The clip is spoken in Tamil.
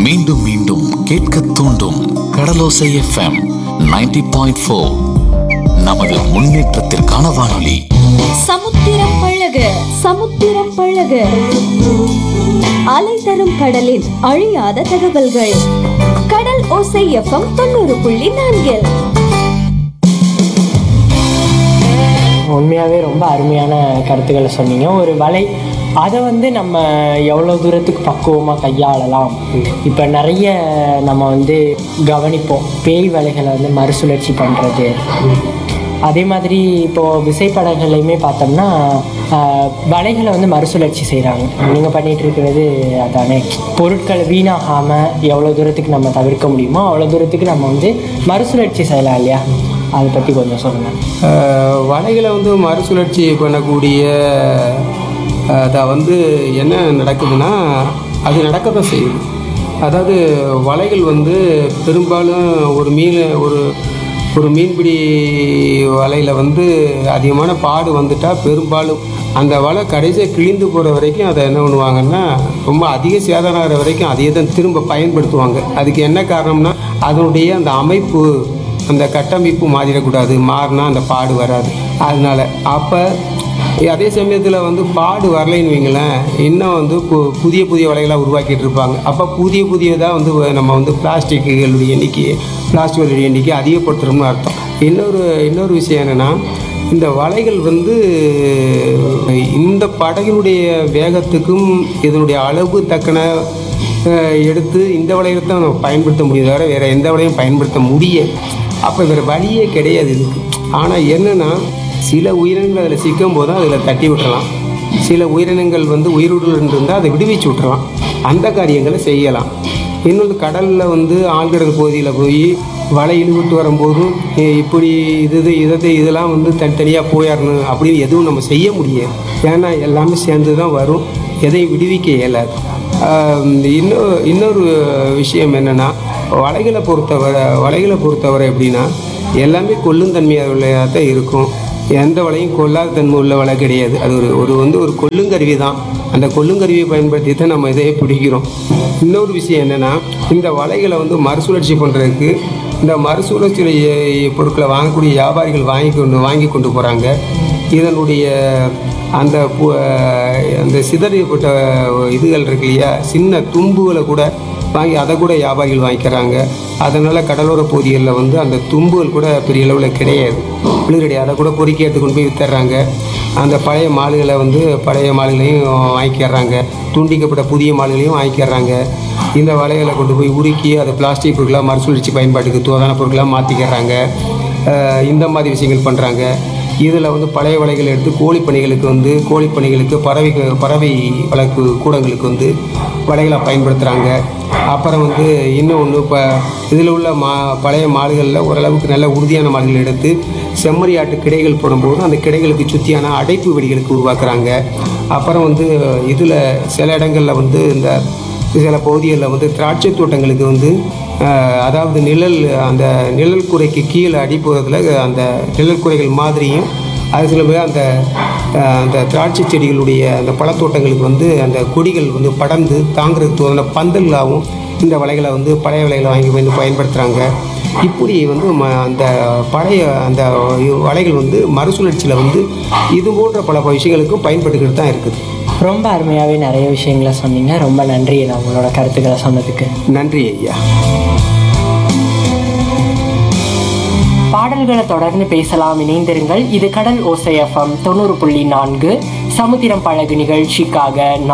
மீண்டும் மீண்டும் கேட்க தூண்டும் கடலோசை எஃப்எம் 90.4 பாயிண்ட் ஃபோர் நமது முன்னேற்றத்திற்கான வானொலி சமுத்திரம் பழக சமுத்திரம் பழக அலை தரும் கடலின் அழியாத தகவல்கள் கடல் ஓசை எஃப்எம் தொண்ணூறு புள்ளி நான்கில் உண்மையாகவே ரொம்ப அருமையான கருத்துக்களை சொன்னீங்க ஒரு வலை அதை வந்து நம்ம எவ்வளோ தூரத்துக்கு பக்குவமாக கையாளலாம் இப்போ நிறைய நம்ம வந்து கவனிப்போம் பேய் வலைகளை வந்து மறுசுழற்சி பண்ணுறது அதே மாதிரி இப்போது விசைப்படகுலையுமே பார்த்தோம்னா ஆஹ், வலைகளை வந்து மறுசுழற்சி செய்கிறாங்க நீங்கள் பண்ணிகிட்டு இருக்கிறது அதானே பொருட்கள் வீணாகாமல் எவ்வளோ தூரத்துக்கு நம்ம தவிர்க்க முடியுமோ அவ்வளோ தூரத்துக்கு நம்ம வந்து மறுசுழற்சி செய்யலாம் இல்லையா அதை பற்றி கொஞ்சம் சொல்லுங்கள் ஆஹ் வலைகளை வந்து மறுசுழற்சி பண்ணக்கூடிய அதை வந்து என்ன நடக்குதுன்னா அது நடக்க தான் செய்யுது அதாவது வலைகள் வந்து பெரும்பாலும் ஒரு மீன் ஒரு ஒரு மீன்பிடி வலையில் வந்து அதிகமான பாடு வந்துட்டால் பெரும்பாலும் அந்த வலை கடைசியாக கிழிந்து போகிற வரைக்கும் அதை என்ன பண்ணுவாங்கன்னா ரொம்ப அதிக சேதாரம் ஆகிற வரைக்கும் அதையே தான் திரும்ப பயன்படுத்துவாங்க அதுக்கு என்ன காரணம்னா அதனுடைய அந்த அமைப்பு அந்த கட்டமைப்பு மாறிடக்கூடாது மாறினா அந்த பாடு வராது அதனால அப்போ அதே சமயத்தில் வந்து பாடு வரலைன்னு வைங்களேன் இன்னும் வந்து பு- புதிய புதிய வலைகளாக உருவாக்கிட்டு இருப்பாங்க அப்போ புதிய புதியதாக வந்து நம்ம வந்து பிளாஸ்டிக்குகளுடைய எண்ணிக்கை பிளாஸ்டிக்குடைய எண்ணிக்கை அதிகப்படுத்துகிறோம்னு அர்த்தம் இன்னொரு இன்னொரு விஷயம் என்னென்னா இந்த வலைகள் வந்து இந்த படகினுடைய வேகத்துக்கும் இதனுடைய அளவு தக்கன அஹ் எடுத்து இந்த வலையை தான் நம்ம பயன்படுத்த முடியும் தவிர வேறு எந்த வலையும் பயன்படுத்த முடியாது அப்போ வேறு வழியே கிடையாது இதுக்கு ஆனால் என்னென்னா சில உயிரினங்கள் அதில் சிக்கும் போது அதில் தட்டி விட்டுறலாம் சில உயிரினங்கள் வந்து உயிருடன் இருந்தால் அதை விடுவிச்சு விட்டுறலாம் அந்த காரியங்களை செய்யலாம் இன்னொன்று கடலில் வந்து ஆழ்கடல் பகுதியில் போய் வலை இழுவிட்டு வரும்போதும் "ஏ, இப்படி இது இது இதை இதெல்லாம் வந்து தனித்தனியாக போயிடணும் அப்படின்னு எதுவும் நம்ம செய்ய முடியாது ஏன்னா எல்லாமே சேர்ந்து தான் வரும் எதையும் விடுவிக்க இயலாது ஆம், இன்னொரு இன்னொரு விஷயம் என்னென்னா வலைகளை பொறுத்தவரை வலைகளை பொறுத்தவரை எப்படின்னா எல்லாமே கொல்லுந்தன்மையாக தான் இருக்கும் எந்த வலையும் கொல்லாத தன்மை உள்ள வலை கிடையாது அது ஒரு ஒரு வந்து ஒரு கொல்லுங்கருவி தான் அந்த கொல்லுங்கருவியை பயன்படுத்தி தான் நம்ம இதையே பிடிக்கிறோம் இன்னொரு விஷயம் என்னென்னா இந்த வலைகளை வந்து மறுசுழற்சி பண்ணுறதுக்கு இந்த மறுசுழற்சி பொருட்களை வாங்கக்கூடிய வியாபாரிகள் வாங்கி கொண்டு வாங்கி கொண்டு போகிறாங்க இதனுடைய அந்த பு- அந்த சிதறியப்பட்ட இதுகள் இருக்கு இல்லையா சின்ன தும்புகளை கூட வாங்கி அதை கூட வியாபாரிகள் வாங்கிக்கிறாங்க அதனால் கடலோர பகுதிகளில் வந்து அந்த தும்புகள் கூட பெரிய அளவில் கிடையாது குளிரடி அதை கூட பொறுக்கி எடுத்து கொண்டு போய் வித்துறாங்க அந்த பழைய மாடுகளை வந்து பழைய மாடுகளையும் வாங்கிக்கிறாங்க துண்டிக்கப்பட்ட புதிய மாடுகளையும் வாங்கிக்கிறாங்க இந்த வலைகளை கொண்டு போய் உருக்கி அதை பிளாஸ்டிக் பொருட்களாக மறுசுழற்சி பயன்பாட்டுக்கு தோதான பொருட்களாக மாற்றிக்கிறாங்க அஹ் இந்த மாதிரி விஷயங்கள் பண்ணுறாங்க இதில் வந்து பழைய வலைகள் எடுத்து கோழி பணிகளுக்கு வந்து கோழி பணிகளுக்கு பறவை பறவை வளர்ப்பு கூடங்களுக்கு வந்து வலைகளை பயன்படுத்துகிறாங்க அப்புறம் வந்து இன்னும் ஒன்று இப்போ இதில் உள்ள மா பழைய மாடுகளில் ஓரளவுக்கு நல்ல உறுதியான மாடுகள் எடுத்து செம்மறி ஆட்டு கிடைகள் போடும்போது அந்த கிடைகளுக்கு சுற்றியான அடைப்பு வெடிகளுக்கு உருவாக்குறாங்க அப்புறம் வந்து இதில் சில இடங்களில் வந்து இந்த சில பகுதிகளில் வந்து திராட்சை தோட்டங்களுக்கு வந்து அஹ், அதாவது நிழல் அந்த நிழல் குறைக்கு கீழே அடிப்புறத்தில் அந்த நிழல் குறைகள் மாதிரியும் அது சில பேர் அந்த அஹ், அந்த திராட்சை செடிகளுடைய அந்த பழத்தோட்டங்களுக்கு வந்து அந்த கொடிகள் வந்து படர்ந்து தாங்கிறதுக்கு தோதின பந்தல்லாகவும் இந்த வலைகளை வந்து பழைய வலைகளை வாங்கி வந்து பயன்படுத்துகிறாங்க இப்படி வந்து ம அந்த பழைய அந்த வலைகள் வந்து மறுசுழற்சியில் வந்து இது போன்ற பல விஷயங்களுக்கும் பயன்பட்டுக்கிட்டு தான் இருக்குது ரொம்ப அருமையாகவே நிறைய விஷயங்களை சொன்னீங்க ரொம்ப நன்றி நான் உங்களோட கருத்துக்களை சொன்னதுக்கு நன்றி ஐயா பாடல்களை தொடர்ந்து பேசலாம் இணைந்திருங்கள் இது கடல் ஓசை எஃப்எம் தொண்ணூறு புள்ளி நான்கு சமுத்திரம் பழகு நிகழ்ச்சிக்காக நான்